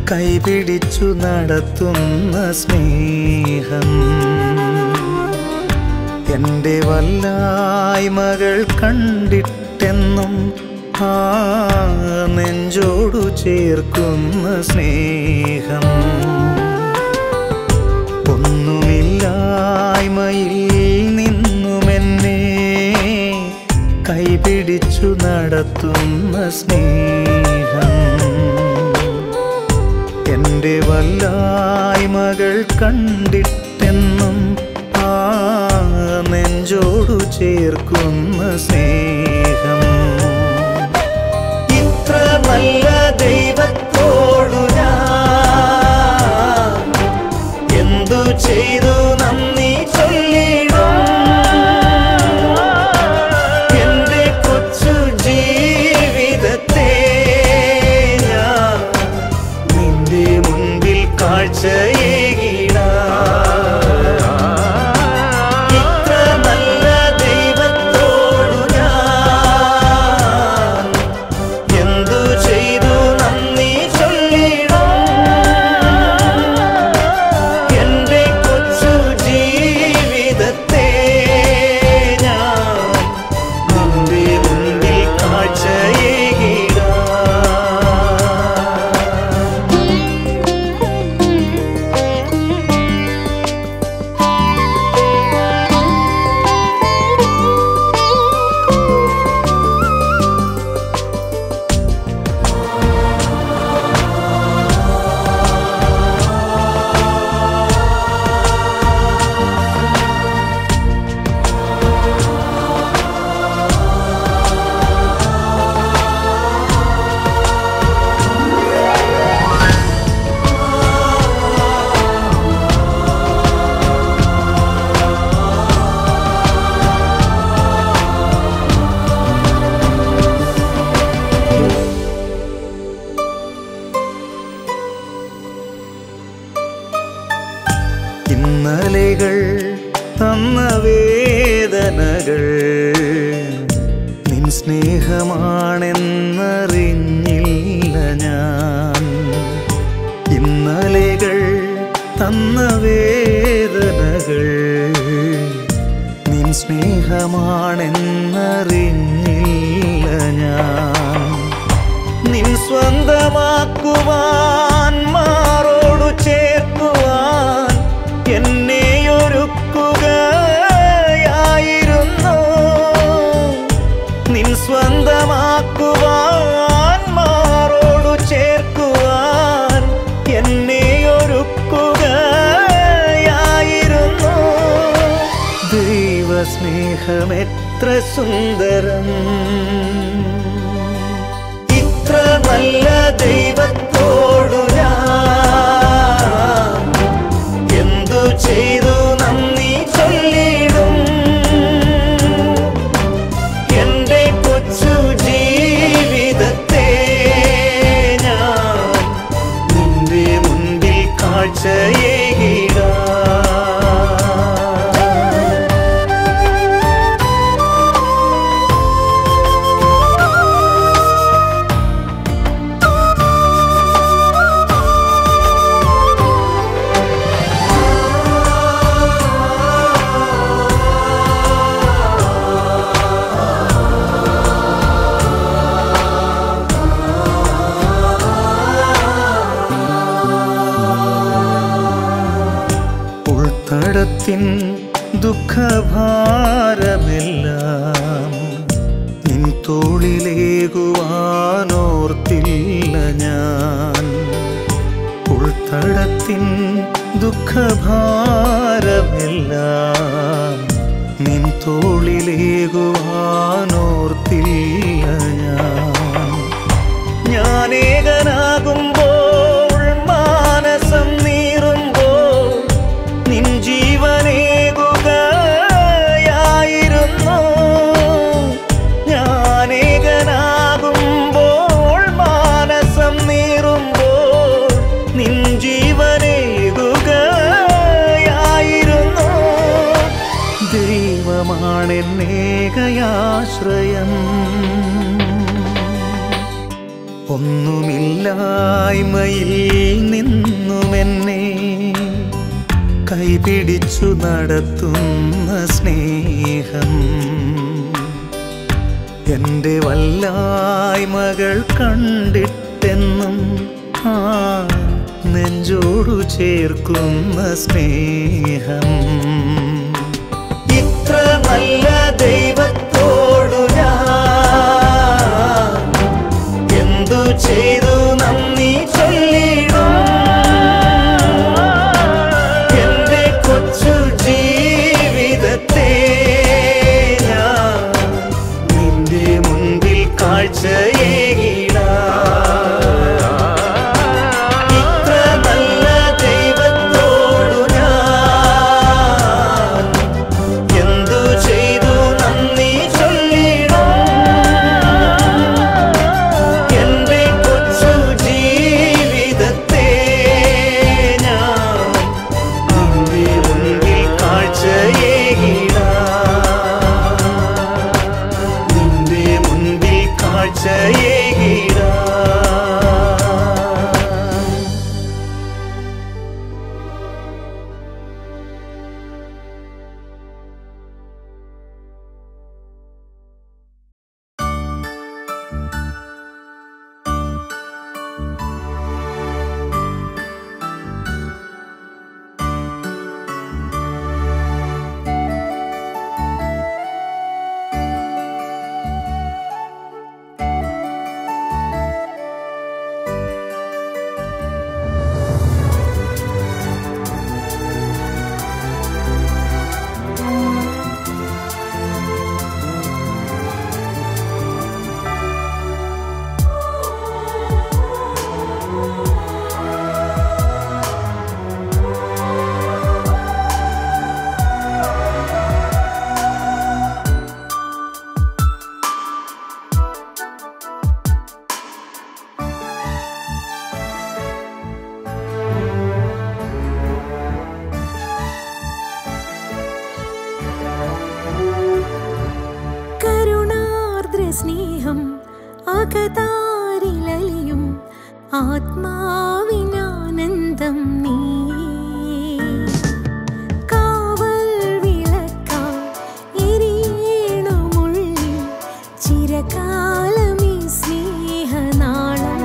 കൈപിടിച്ചു നടത്തുന്ന സ്നേഹം എൻ്റെ വല്ലായ്മകൾ കണ്ടിട്ടെന്നും ആ നെഞ്ചോടു ചേർക്കുന്ന സ്നേഹം ഒന്നുമില്ലായ്മയിൽ നിന്നുമെന്നെ കൈപിടിച്ചു നടത്തുന്ന സ്നേഹം എൻ്റെ വല്ലായ്മകൾ കണ്ടിട്ടെന്നും ആ നെഞ്ചോടു ചേർക്കുന്ന സ്നേഹം ഇത്ര നല്ല ദൈവത്തോടു ഞാൻ എന്തു ചെയ്തു നന്ദി ചൊല്ലിടും എന്റെ കൊച്ചു ജീവിതത്തെ ഞാൻ നിന്റെ മുൻപിൽ കാഴ്ചയേകിടാം ഇത്ര നല്ല ദൈവത്തോടു ഞാൻ എന്തു ചെയ്തു നന്ദി ചൊല്ലിടും എന്റെ കൊച്ചു ജീവിതത്തെ ഞാൻ നിന്റെ മുൻപിൽ കാഴ്ചയേകിടാം ഇന്നലെകൾ തന്ന വേദനകൾ നിൻ സ്നേഹമാണെന്നറിഞ്ഞില്ല ഞാൻ ഇന്നലെകൾ തന്ന വേദനകൾ നിൻ സ്നേഹമാണെന്നറിഞ്ഞില്ല ഞാൻ നിൻ സ്വന്തമാക്കുവാൻ മാറോടു ചേർക്കുവാൻ എന്നെ ഒരുക്കുകയായിരുന്നു നിൻ സ്വന്തമാക്കുവാൻ മാറോടു ചേർക്കുവാൻ എന്നെ ഒരുക്കുകയായിരുന്നു ദൈവസ്നേഹമെത്ര സുന്ദരം ഇത്ര നല്ല ദൈവത്തോടു ഞാൻ എന്തു ചെയ്തു നന്ദി ചൊല്ലിടും എന്റെ കൊച്ചു ജീവിതത്തെ ഞാൻ നിന്റെ മുൻപിൽ കാഴ്ചയേകിടാം ഉൾത്തടത്തിൻ ദുഃഖഭാരമെല്ലാം നിൻ തോളിലേകുവാനോർത്തില്ല ഞാൻ ഉൾത്തടത്തിൻ ദുഃഖഭാരമെല്ലാം നിൻ തോളിലേകുവാനോർത്തില്ല ഞാൻ ഞാനേകനാകുമ്പോൾ മാനസം നീറുമ്പോൾ നിൻ ജീവനേകുകയായിരുന്നു ഞാനേകനാകുമ്പോൾ മാനസം നീറുമ്പോൾ നിൻ ജീവനേകുകയായിരുന്നു ദൈവമാണെന്നേകയാശ്രയം ഒന്നുമില്ലായ്മയിൽ നിന്നുമെന്നെ കൈപിടിച്ചു നടത്തുന്ന സ്നേഹം എൻ്റെ വല്ലായ്മകൾ കണ്ടിട്ടെന്നും ആ നെഞ്ചോടു ചേർക്കുന്ന സ്നേഹം ഇത്ര നല്ല ദൈവത്തോടു ഞാൻ എന്തു ചെയ്തു നന്ദി ചൊല്ലിടും എന്റെ കൊച്ചു ജീവിതത്തെ ഞാൻ നിന്റെ മുൻപിൽ കാഴ്ചയേകിടാം ഇത്ര നല്ല ദൈവത്തോടു ഞാൻ എന്തു ചെയ്തു നന്ദി ചൊല്ലിടും എന്റെ കൊച്ചു ജീവിതത്തെ ഞാൻ നിന്റെ മുൻപിൽ കാഴ്ചയേകിടാം നിന്റെ മുൻപിൽ കാഴ്ചയേകിടാം കരുണാർദ്ര സ്നേഹം അകതാരിലലിയും ആത്മാവിനാനന്ദം നീ കാവൽ വിളക്കായി എരിയണമുള്ളിൽ ചിരകാലമീ സ്നേഹനാളം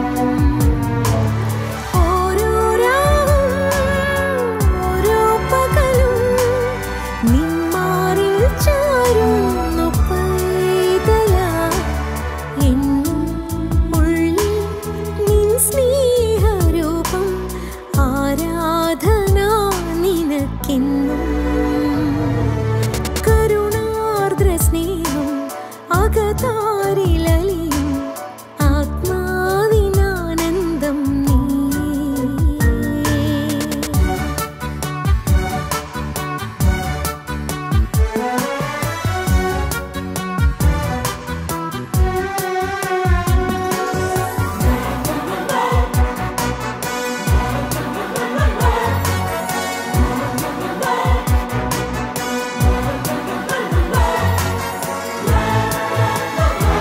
ഓരോ രാവും ഓരോ പകലും നിന്മാറിൽ ചാരുന്നു പൈതലായി എന്നും ഉള്ളിൽ നിൻ സ്നേഹരൂപം ആരാധന നിനക്കെന്നും കരുണാർദ്ര സ്നേഹം അകതാരിലലിയും ആത്മാവിനാനന്ദം നീ ും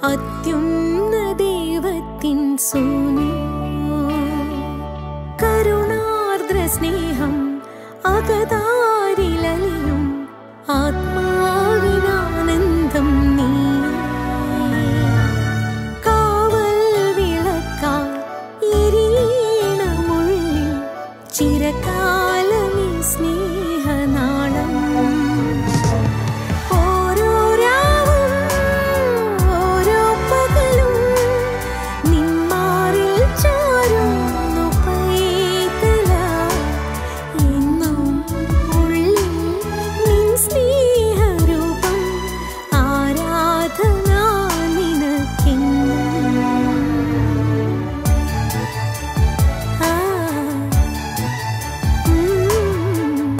അത്യുന്ന ദൈവത്തിൻ സോനു കരുണാർദ്ര സ്നേഹം അകതാരിലലിയും ആത്മാവിനാനന്ദം നീ കാവൽ വിളക്കാൽ എരിയണമുള്ളിൽ ചിരകാലമീ സ്നേഹനാളം ഓരോ രാവും ഓരോ പകലും നിന്മാറിൽ ചാരുന്നു പൈതല എന്നും ഉള്ളിൽ നിൻ സ്നേഹരൂപം ആരാധന നിനക്കെന്നും ആ ഉം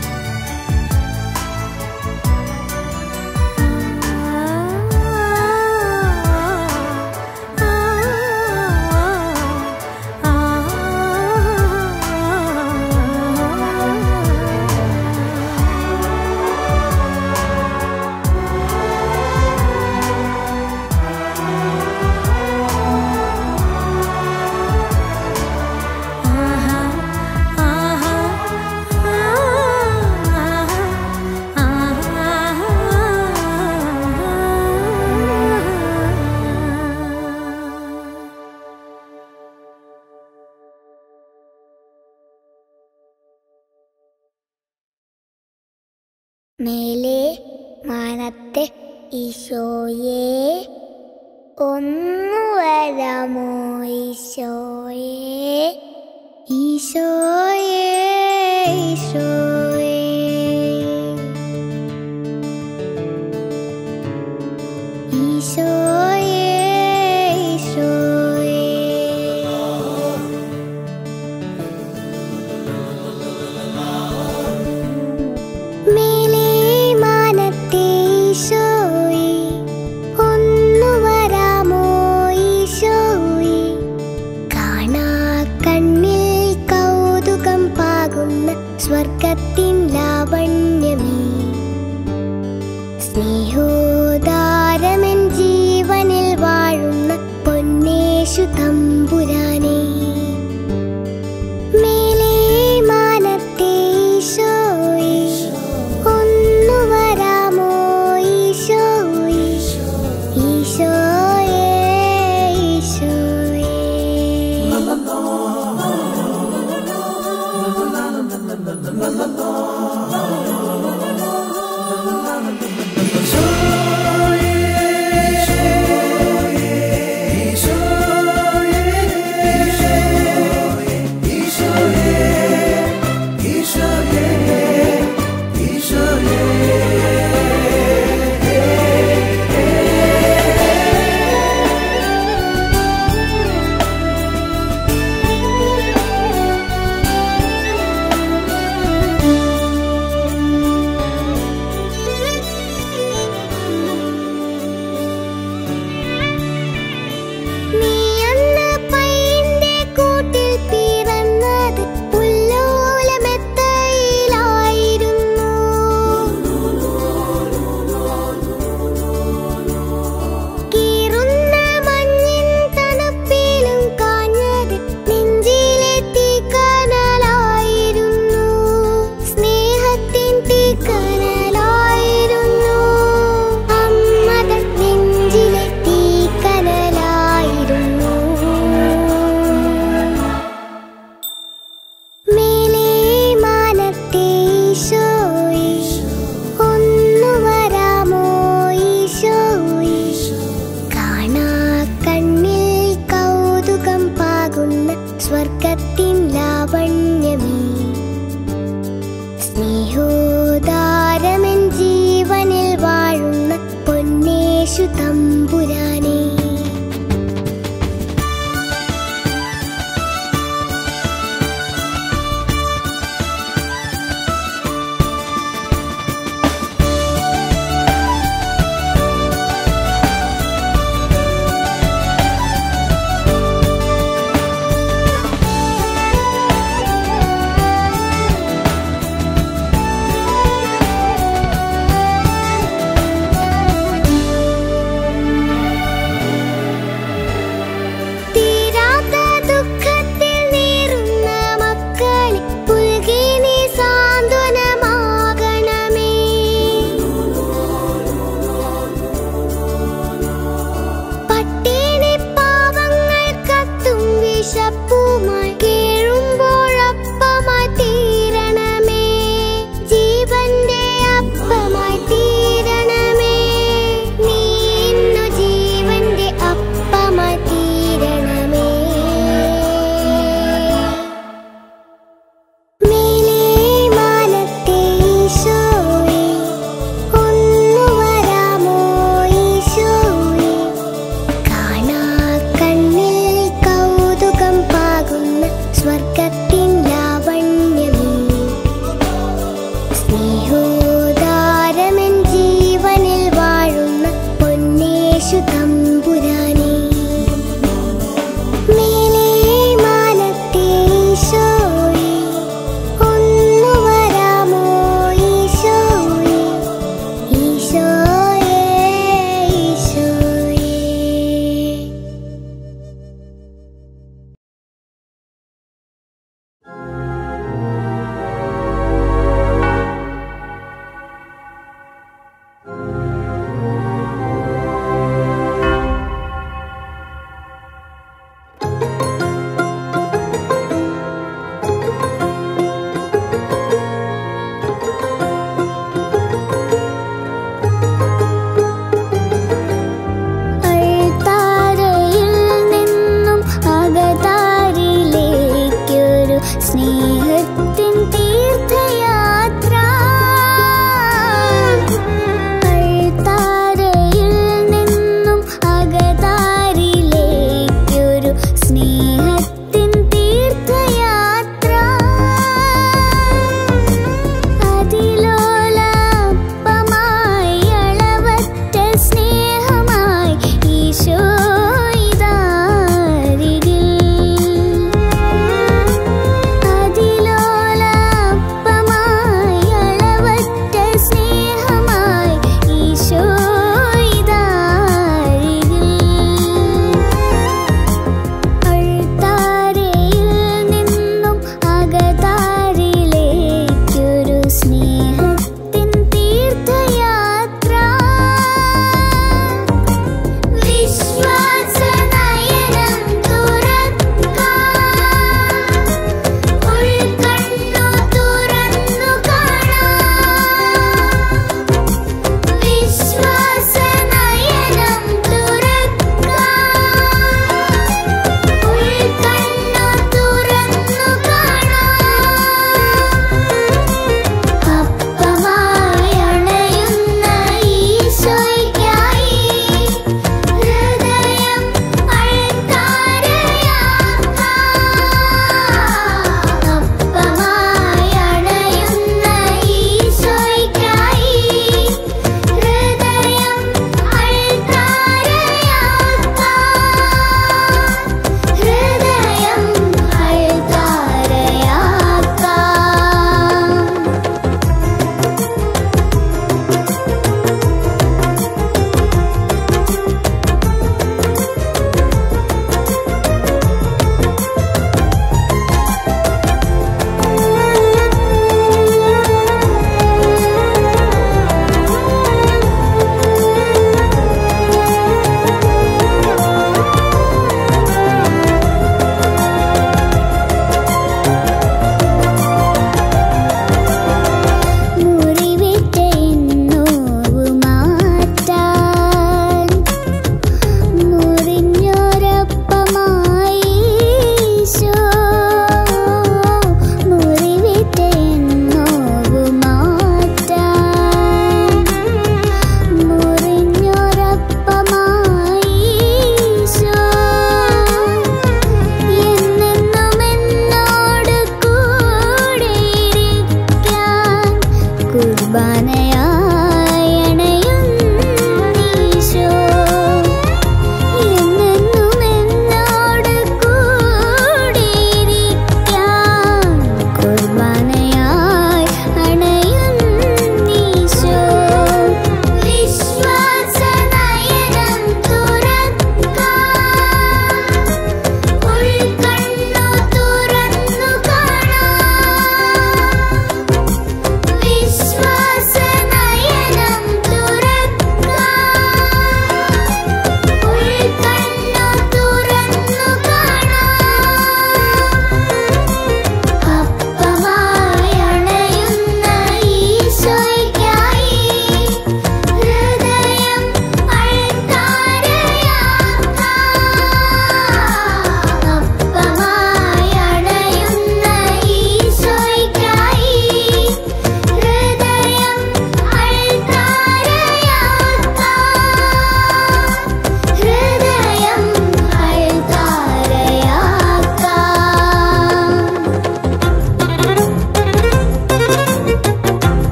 മേലെ മാനത്തെ ഈശോയെ ഒന്നു വരാമോ ഈശോയെ ഈശോയെ ഈശോയെ ഈശോയെ ഈശോയെ മേലെ മാനത്തെ ഈശോയെ ഒന്നു വരാമോ ഈശോയെ കാണാ കണ്ണിൽ കൗതുകം പാകുന്ന സ്വർഗത്തിൻ ലാവണ്യമേ സ്നേഹോദാരമൻ ജീവനിൽ വാഴുന്ന പൊന്നേശു തമ്പുരാനേ മേലെ മാനത്തെ ഈശോയെ ഒന്നു വരാമോ ഈശോയെ ഈശോയെ ഈശോയെ നീ അന്ന് പൈന്റെ കൂട്ടിൽ പിറന്നത് പുല്ലോലമെത്തയിലായിരുന്നു കീറുന്ന മഞ്ഞിൻ തണുപ്പിലും കാഞ്ഞത് നെഞ്ചിലെ തീക്കനലായിരുന്നു സ്നേഹത്തിൻ തീക്കനലായിരുന്നു അമ്മതൻ നെഞ്ചിലെ തീക്കനലായിരുന്നു മേലെ മാനത്തെ ഈശോയെ ഒന്നു വരാമോ ഈശോയെ കാണാ കണ്ണിൽ കൗതുകം പാകുന്ന സ്വർഗത്തിൻ ലാവണ്യമേ സ്നേഹോദാരമൻ ജീവനിൽ വാഴുന്ന പൊന്നേശു തമ്പുരാനേ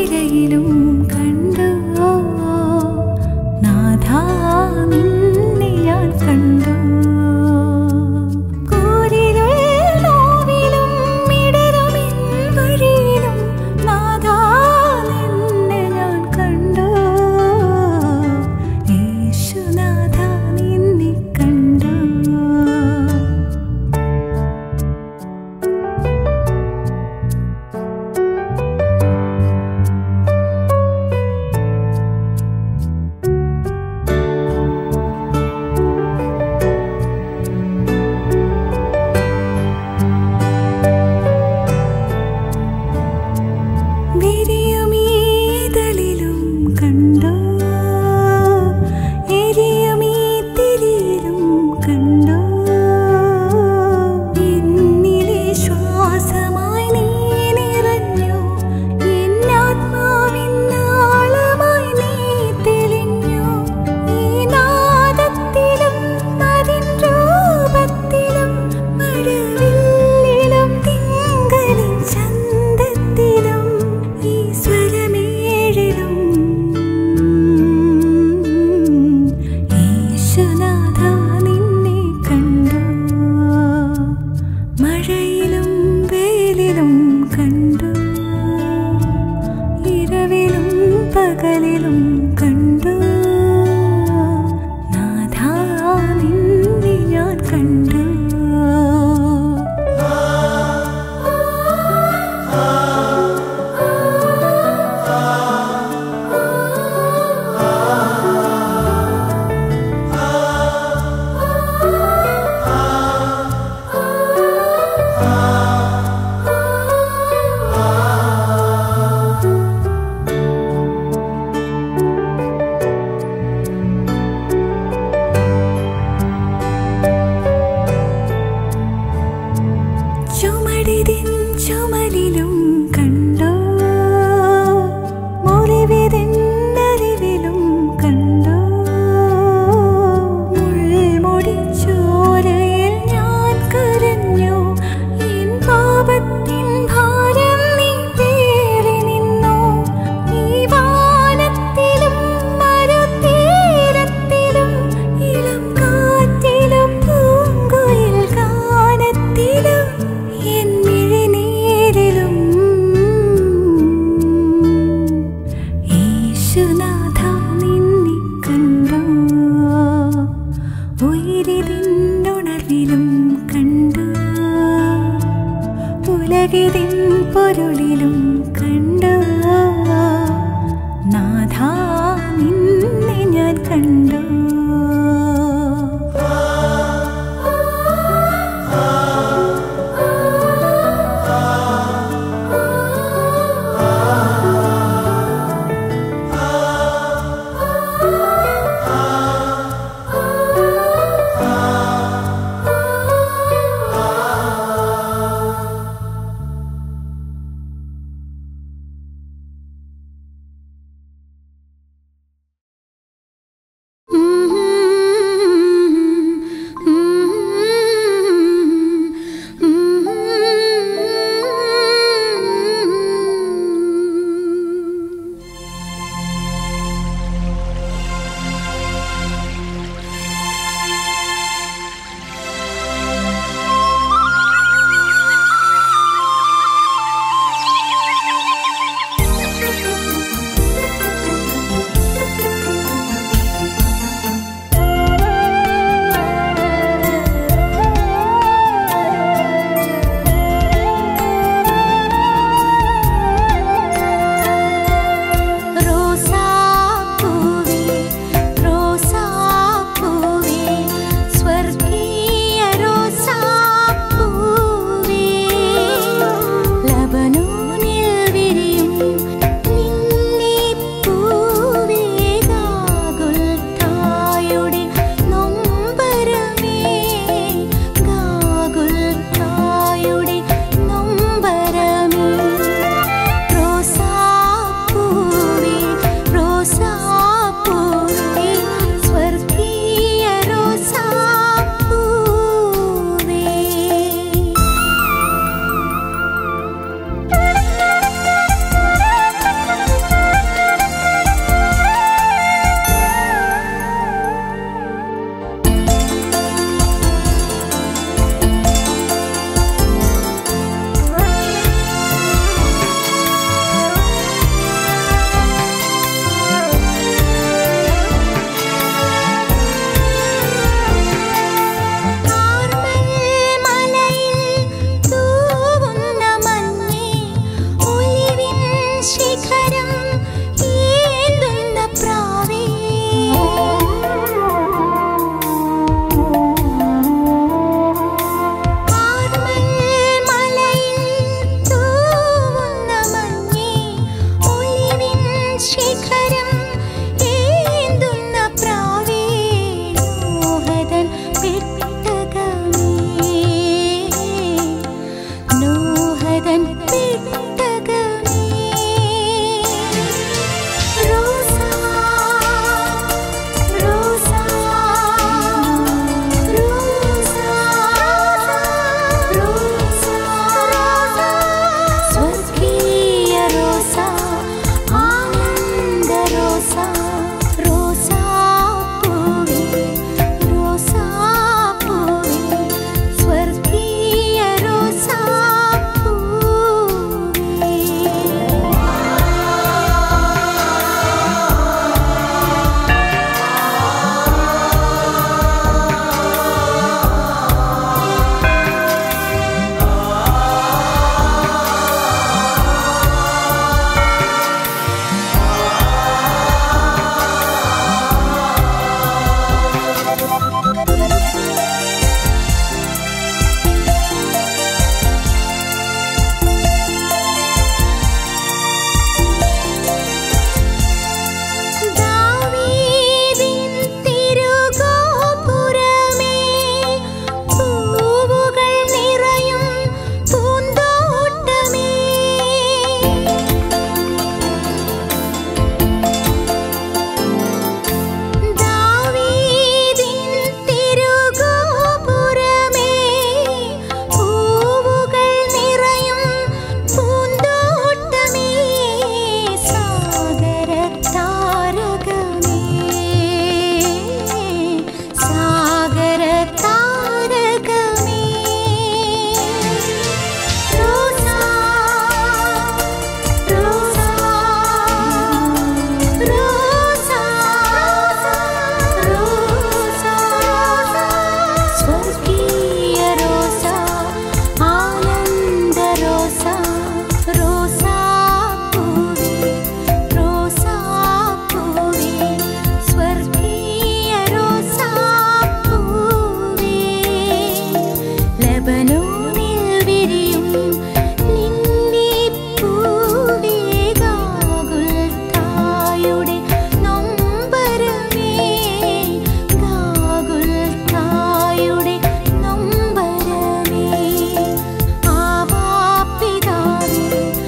തിരയിലും കണ്ടു നാഥാ നിന്നെ ഞാൻ കണ്ടു കൂരിരുൾ നോവിലും ഇടറുമിൻ വഴിയിലും നാഥാ നിന്നെ ഞാൻ കണ്ടു യേശുനാഥ നിന്നെ കണ്ടു വിരിയുമീതളിലും കണ്ടു എരിയുമീ തിരിയിലും കണ്ടു എന്നിലെ ശ്വാസമായി നീ നിറഞ്ഞു എന്നാത്മാവിന്നാളമായി നീ തെളിഞ്ഞു ഈ നാദത്തിലും അതിൻ രൂപത്തിലും മഴവില്ലിലും തിങ്കളിൻ ചന്തത്തിലും ഈ സ്വരമേഴിലും യേശുനാഥ നിന്നെ കണ്ടു മഴയിലും വെയിലിലും കണ്ടു ഇരവിലും പകലിലും കണ്ടു നാഥാ നിന്നെ ഞാൻ കണ്ടു ശിഖരം ഏന്തുന്ന പ്രാവേണോഹതൻ പെട്ടകമേ നോഹതൻ പെട്ടകമേ റോസാ റോസാ റോസാ റോസാ സ്വർഗീയ റോസാ ആനന്ദ റോസാ റോസാ പൂവേ റോസാ പൂവേ സ്വർഗീയ റോസാ പൂവേ ദാവീദിൻ തിരുഗോപുരമേ പൂവുകൾ നിറയും പൂന്തോട്ടമേ ദാവീദിൻ തിരുഗോപുരമേ പൂവുകൾ നിറയും പൂന്തോട്ടമേ സാഗരതാരകമേ സാഗരതാരകമേ റോസാ റോസാ റോസാ റോസാ സ്വർഗീയ റോസാ ആനന്ദ റോസാ റോസാ പൂവേ റോസാ പൂവേ സ്വർഗീയ റോസാ പൂവേ ലബനോനിൽ വിരിയും ലില്ലിപ്പൂവേ ഗാഗുൽത്തായുടെ നൊമ്പരമേ ഗാഗുൽത്തായുടെ നൊമ്പരമേ ആവാപിതാവേ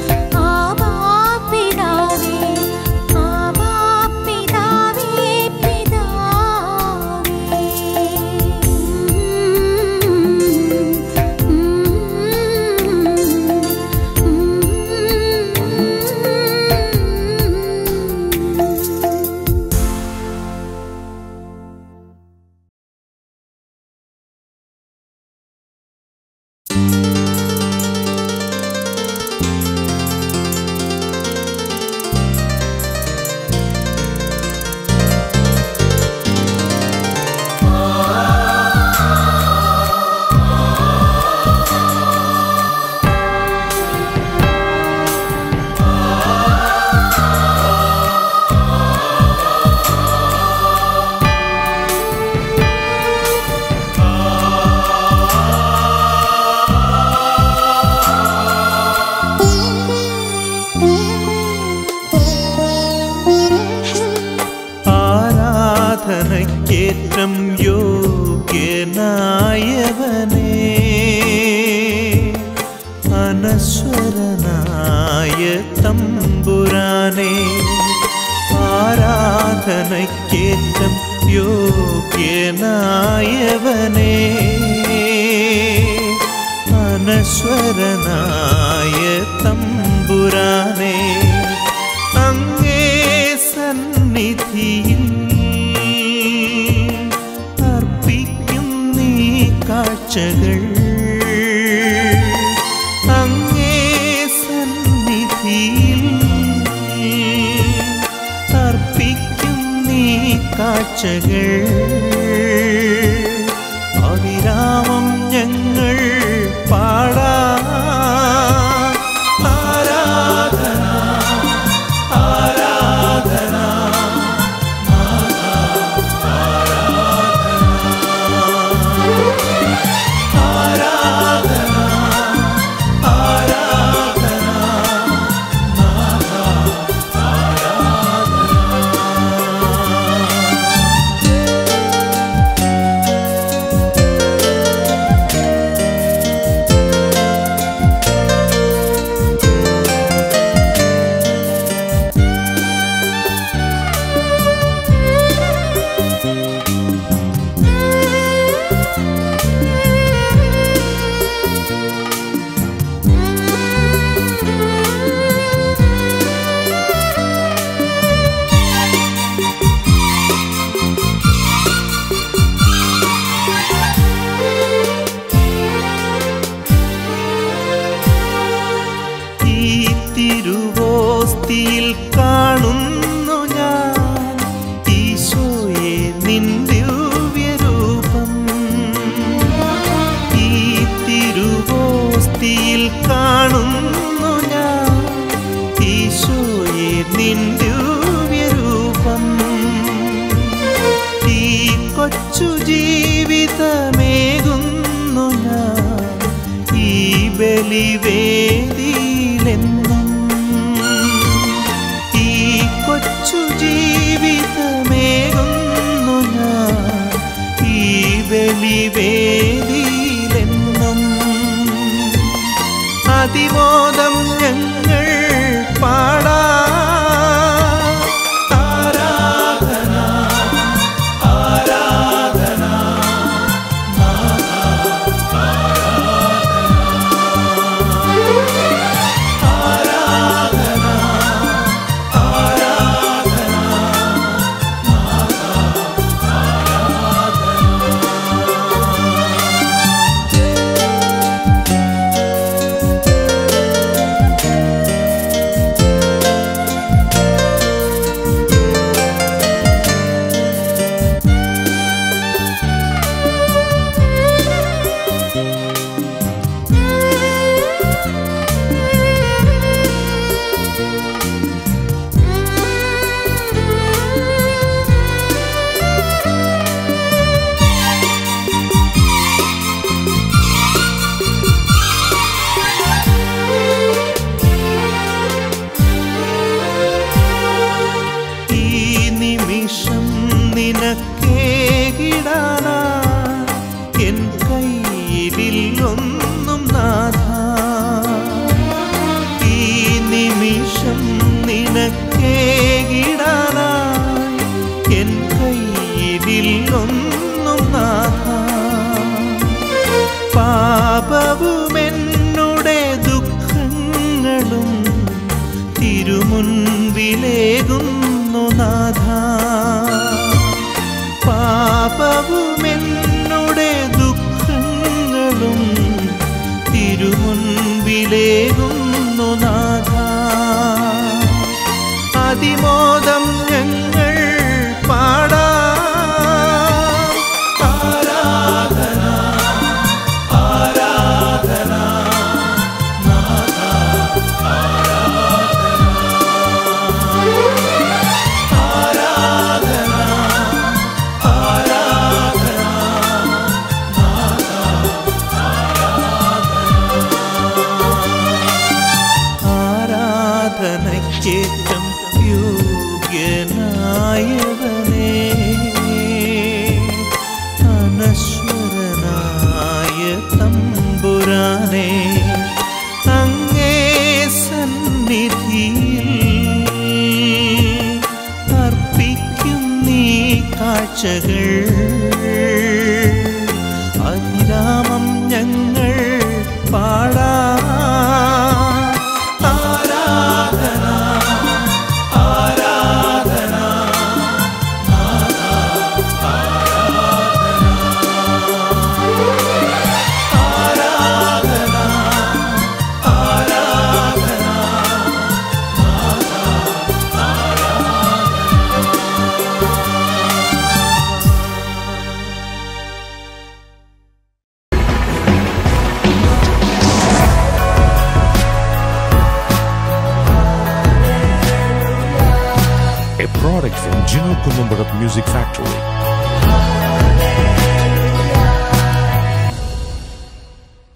ആവാപിതാവേ ആവാപിതാവേ പിതാവേ ആരാധനയ്ക്കേറ്റം യോഗ്യനായവനേ അനശ്വരനായ തമ്പുരാനേ ആരാധനയ്ക്കേറ്റം യോഗ്യനായവനേ അനശ്വരനായ തമ്പുരാനേ അങ്ങേ സന്നിധിയിൽ അർപ്പിക്കും നീ കാഴ്ചകൾ അങ്ങേ സന്നിധിയിൽ അർപ്പിക്കും നീ കാഴ്ചകൾ അവിരാമം ഞങ്ങൾ പാടാ ആരാധന ആരാധന ആരാധന കാണുന്നു ഞാൻ ഈശോയെ നിൻ ദിവ്യരൂപം ഈ തിരുവോസ്തിയിൽ കാണുന്നു ഞാൻ ഈശോയെ നിൻ ദിവ്യരൂപം ഈ കൊച്ചു ജീവിതമേകുന്നു ഞാൻ ഈ ബലിവേദിയിലെന്നും ഈ കൊച്ചു ജീവിതമേകുന്നു ഞാൻ ഈ ബലിവേദിയിലെന്നും അതിമോദം ഞങ്ങൾ പാടാ ആരാധന ആരാധന ഈ നിമിഷം നിനക്കേകിടാനാ എൻ കയ്യിലിൽ ഒന്നും നാഥ ഈ നിമിഷം നിനക്കേകിടാനാ എൻ കയ്യിലിൽ ഒന്നും നാഥ പാപവുമെന്നുടെ ദുഃഖങ്ങളും തിരുമുൻപിലേകുന്നു നാഥ പാപവുമെന്നുടെ ദുഃഖങ്ങളും തിരുമുൻപിലേകുന്നു നാഥ അതിമോദം ഞങ്ങൾ പാടാ ആരാധന ആരാധന ആരാധനയ്ക്കേറ്റം യോഗ്യനായവനേ അനശ്വരനായ തമ്പുരാനെ അങ്ങേ സന്നിധിയിൽ അർപ്പിക്കും നീ കാഴ്ചകൾ അവിരാമം ഞങ്ങൾ പാടാ ആരാധന ആരാധന ആരാധന ആരാധന a product from Gino Columbarat Music Factory.